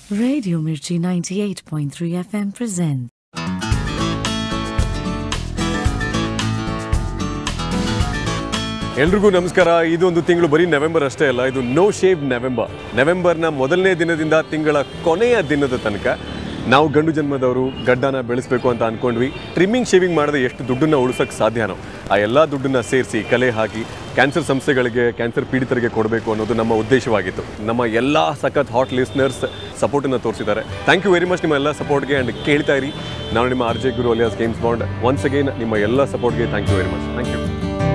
Radio Mirchi 98.3 FM presents. ಎಲ್ರಿಗೂ ನಮಸ್ಕಾರ ಇದು ಒಂದು ತಿಂಗಳು ಬರೀ ನವೆಂಬರ್ ಅಷ್ಟೇ ಅಲ್ಲ ಇದು ನೋ ಶೇವ್ ನವೆಂಬರ್ ನವೆಂಬರ್ನ ಮೊದಲನೇ ದಿನದಿಂದ ತಿಂಗಳ ಕೊನೆಯ ದಿನದ ತನಕ ನಾವು ಗಂಡು ಜನ್ಮದವರು ಗಡ್ಡನ ಬೆಳೆಸಬೇಕು ಅಂತ ಅನ್ಕೊಂಡ್ವಿ ಟ್ರಿಮ್ಮಿಂಗ್ ಶೇವಿಂಗ್ ಮಾಡದೆ ಎಷ್ಟು ದುಡ್ಡನ್ನ ಉಳಿಸೋಕೆ ಸಾಧ್ಯನೋ ಆ ಎಲ್ಲ ದುಡ್ಡನ್ನ ಸೇರಿಸಿ ಕಲೆ ಹಾಕಿ ಕ್ಯಾನ್ಸರ್ ಸಂಸ್ಥೆಗಳಿಗೆ ಕ್ಯಾನ್ಸರ್ ಪೀಡಿತರಿಗೆ ಕೊಡಬೇಕು ಅನ್ನೋದು ನಮ್ಮ ಉದ್ದೇಶವಾಗಿತ್ತು ನಮ್ಮ ಎಲ್ಲ ಸಖತ್ ಹಾಟ್ ಲಿಸ್ನರ್ಸ್ ಸಪೋರ್ಟನ್ನು ತೋರಿಸಿದ್ದಾರೆ ಥ್ಯಾಂಕ್ ಯು ವೆರಿ ಮಚ್ ನಿಮ್ಮ ಎಲ್ಲ ಸಪೋರ್ಟ್ಗೆ ಆ್ಯಂಡ್ ಕೇಳ್ತಾ ಇರಿ ನಾನು ನಿಮ್ಮ R J Guru alias James Bond once again ನಿಮ್ಮ ಎಲ್ಲ ಸಪೋರ್ಟ್ಗೆ thank you very much thank you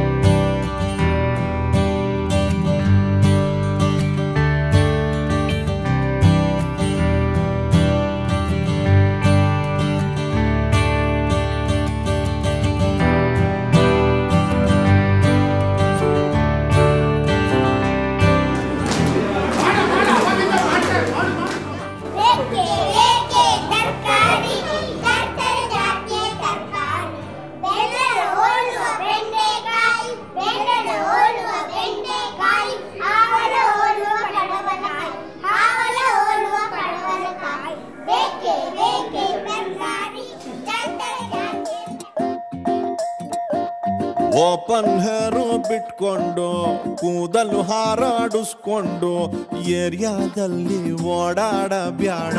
ಏಕೆ ಏಕೆ ತರಕಾರಿ ತರಕಾರಿ ಜಾತಿಯ ತರಕಾರಿ ಬೆಲ್ಲದ ಹೋಲುವ ಬೆಂಡೆಕಾಯಿ ಬೆಲ್ಲದ ಹೋಲುವ ಬೆಂಡೆಕಾಯಿ ಹಾವಲ ಹೋಲುವ ಪಡವಲಕಾಯಿ ಹಾವಲ ಹೋಲುವ ಪಡವಲಕಾಯಿ ಬೇಕೆ ಬೇಕೆ ತರಕಾರಿ ತರಕಾರಿ ಜಾತಿಯ ಓಪನ್ ಹೇರು ಬಿಟ್ಕೊಂಡು ಕೂದಲು ಹಾರಾಡಿಸ್ಕೊಂಡು ಏರಿಯಾದಲ್ಲಿ ಓಡಾಡಬ್ಯಾಡ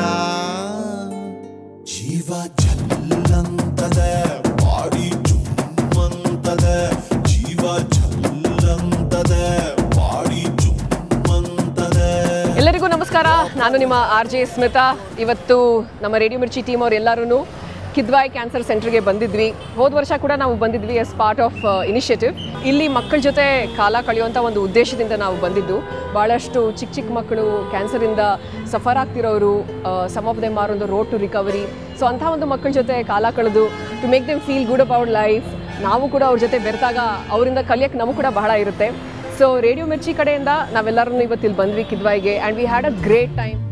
ಜೀವ ಜಲ್ಲಂತದೆ ಬಾಡಿ ಚುಮ್ಮಂತದೆ ಜೀವ ಜಲ್ಲಂತದೆ ಬಾಡಿ ಚುಮ್ಮಂತದೆ ಎಲ್ಲರಿಗೂ ನಮಸ್ಕಾರ ನಾನು ನಿಮ್ಮ ಆರ್ ಜೆ ಸ್ಮಿತಾ ಇವತ್ತು ನಮ್ಮ ರೇಡಿಯೋ ಮಿರ್ಚಿ ಟೀಮ್ ಅವ್ರು ಎಲ್ಲರೂ ಕಿದ್ವಾಯ್ ಕ್ಯಾನ್ಸರ್ ಸೆಂಟರ್ಗೆ ಬಂದಿದ್ವಿ ಹೋದ ವರ್ಷ ಕೂಡ ನಾವು ಬಂದಿದ್ವಿ ಎಸ್ ಪಾರ್ಟ್ ಆಫ್ ಇನಿಷಿಯೇಟಿವ್ ಇಲ್ಲಿ ಮಕ್ಕಳ ಜೊತೆ ಕಾಲ ಕಳೆಯುವಂಥ ಒಂದು ಉದ್ದೇಶದಿಂದ ನಾವು ಬಂದಿದ್ದು ಭಾಳಷ್ಟು ಚಿಕ್ಕ ಚಿಕ್ಕ ಮಕ್ಕಳು ಕ್ಯಾನ್ಸರಿಂದ ಸಫರ್ ಆಗ್ತಿರೋರು ಸಮ್ ಆಫ್ ದೆಮ್ ಆರ್ ಒಂದು ರೋಡ್ ಟು ರಿಕವರಿ ಸೊ ಅಂಥ ಒಂದು ಮಕ್ಕಳ ಜೊತೆ ಕಾಲ ಕಳೆದು to make them feel good about life ನಾವು ಕೂಡ ಅವ್ರ ಜೊತೆ ಬೆರೆತಾಗ ಅವರಿಂದ ಕಲಿಯೋಕ್ಕೆ ನಮಗೂ ಕೂಡ ಬಹಳ ಇರುತ್ತೆ ಸೊ ರೇಡಿಯೋ ಮಿರ್ಚಿ ಕಡೆಯಿಂದ ನಾವೆಲ್ಲರೂ ಇವತ್ತು ಇಲ್ಲಿ ಬಂದ್ವಿ ಕಿದ್ವಾಯ್ಗೆ and we had a great time